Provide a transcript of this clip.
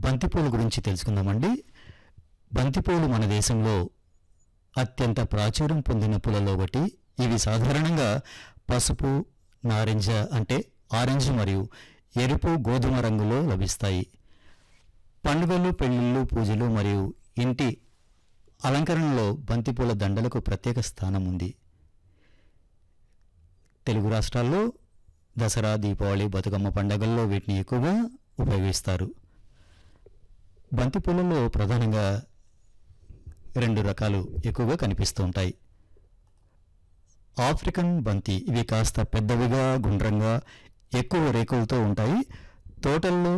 బంతిపూల గురించి తెలుసుకుందామండి బంతిపూలు మన దేశంలో అత్యంత ప్రాచుర్యం పొందిన పూలలో ఒకటి ఇవి సాధారణంగా పసుపు నారింజ అంటే ఆరెంజ్ మరియు ఎరుపు గోధుమ రంగులో లభిస్తాయి పండుగలు పెళ్లిళ్ళు పూజలు మరియు ఇంటి అలంకరణలో బంతిపూల దండలకు ప్రత్యేక స్థానం ఉంది తెలుగు రాష్ట్రాల్లో దసరా దీపావళి బతుకమ్మ పండుగల్లో వీటిని ఎక్కువగా ఉపయోగిస్తారు బంతిపూలలో ప్రధానంగా రెండు రకాలు ఎక్కువగా కనిపిస్తూ ఉంటాయి ఆఫ్రికన్ బంతి ఇవి కాస్త పెద్దవిగా గుండ్రంగా ఎక్కువ రేకులతో ఉంటాయి తోటల్లో